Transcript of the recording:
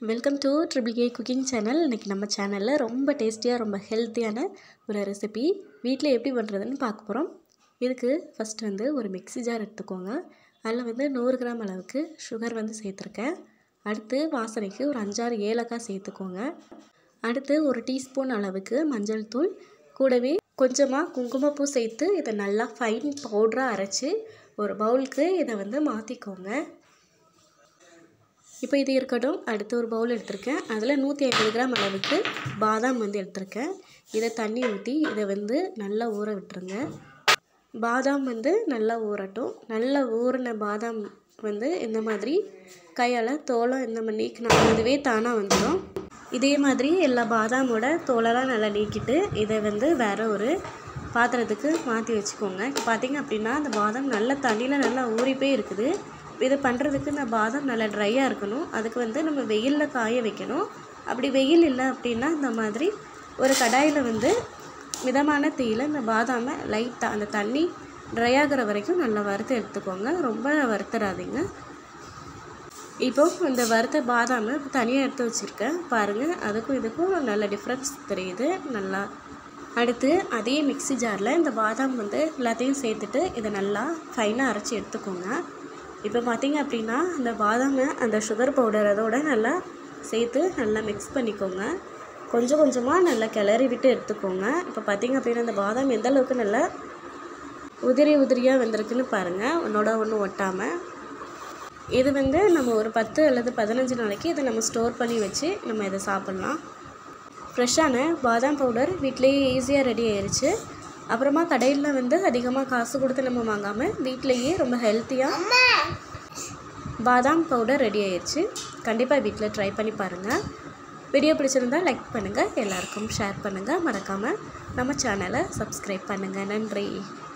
welcome to triple K cooking channel இன்றைக்கி நம்ம சேனலில் ரொம்ப டேஸ்டியாக ரொம்ப ஹெல்த்தியான ஒரு ரெசிபி வீட்டில் எப்படி பண்ணுறதுன்னு பார்க்க போகிறோம் இதுக்கு ஃபஸ்ட்டு வந்து ஒரு மிக்ஸி ஜார் எடுத்துக்கோங்க அதில் வந்து நூறு கிராம் அளவுக்கு சுகர் வந்து சேர்த்துருக்கேன் அடுத்து வாசனைக்கு ஒரு அஞ்சாறு ஏலக்காய் சேர்த்துக்கோங்க அடுத்து ஒரு டீஸ்பூன் அளவுக்கு மஞ்சள் தூள் கூடவே கொஞ்சமாக குங்குமப்பூ சேர்த்து இதை நல்லா ஃபைன் பவுடராக அரைச்சி ஒரு பவுலுக்கு இதை வந்து மாற்றிக்கோங்க இப்போ இது இருக்கட்டும் அடுத்து ஒரு பவுல் எடுத்திருக்கேன் அதில் நூற்றி ஐம்பது கிராம் அளவுக்கு பாதாம் வந்து எடுத்திருக்கேன் இதை தண்ணி ஊற்றி இதை வந்து நல்லா ஊற விட்டுருங்க பாதாம் வந்து நல்லா ஊறட்டும் நல்லா ஊறின பாதாம் வந்து இந்த மாதிரி கையால் தோலம் இந்த மாதிரி நீக்கினா இதுவே தானாக வந்துடும் இதே மாதிரி எல்லா பாதாமோட தோலெல்லாம் நல்லா நீக்கிட்டு இதை வந்து வேறு ஒரு பாத்திரத்துக்கு மாற்றி வச்சுக்கோங்க இப்போ பார்த்தீங்க அப்படின்னா அந்த பாதாம் நல்ல தண்ணியில் நல்லா ஊறி போய் இருக்குது இது பண்ணுறதுக்கு இந்த பாதாம் நல்லா ட்ரையாக இருக்கணும் அதுக்கு வந்து நம்ம வெயிலில் காய வைக்கணும் அப்படி வெயில் இல்லை அப்படின்னா இந்த மாதிரி ஒரு கடாயில் வந்து மிதமான தீயில் இந்த பாதாமை லைட்டாக அந்த தண்ணி ட்ரை ஆகிற வரைக்கும் நல்லா வறுத்து எடுத்துக்கோங்க ரொம்ப வறுத்துறாதீங்க இப்போ இந்த வறுத்த பாதாமை தனியாக எடுத்து வச்சுருக்கேன் பாருங்கள் அதுக்கும் இதுக்கும் நல்ல டிஃப்ரென்ஸ் தெரியுது நல்லா அடுத்து அதே மிக்ஸி ஜாரில் இந்த பாதாம் வந்து எல்லாத்தையும் சேர்த்துட்டு இதை நல்லா ஃபைனாக அரைச்சி எடுத்துக்கோங்க இப்போ பார்த்தீங்க அப்படின்னா அந்த பாதாமை அந்த சுகர் பவுடர் அதோட நல்லா சேர்த்து நல்லா மிக்ஸ் பண்ணிக்கோங்க கொஞ்சம் கொஞ்சமாக நல்லா கிளறி விட்டு எடுத்துக்கோங்க இப்போ பார்த்தீங்க அப்படின்னா அந்த பாதாம் எந்த அளவுக்கு நல்லா உதிரி உதிரியாக வந்திருக்குன்னு பாருங்கள் ஒன்றோட ஒன்று ஒட்டாமல் இது வந்து நம்ம ஒரு பத்து அல்லது பதினஞ்சு நாளைக்கு இதை நம்ம ஸ்டோர் பண்ணி வச்சு நம்ம இதை சாப்பிட்லாம் ஃப்ரெஷ்ஷான பாதாம் பவுடர் வீட்லேயே ஈஸியாக ரெடி ஆயிடுச்சு அப்புறமா கடையில் வந்து அதிகமாக காசு கொடுத்து நம்ம வாங்காமல் வீட்டிலையே ரொம்ப ஹெல்த்தியாக பாதாம் பவுடர் ரெடி ஆயிடுச்சு கண்டிப்பாக வீட்டில் ட்ரை பண்ணி பாருங்கள் வீடியோ பிடிச்சிருந்தால் லைக் பண்ணுங்கள் எல்லாருக்கும் ஷேர் பண்ணுங்கள் மறக்காமல் நம்ம சேனலை சப்ஸ்கிரைப் பண்ணுங்கள் நன்றி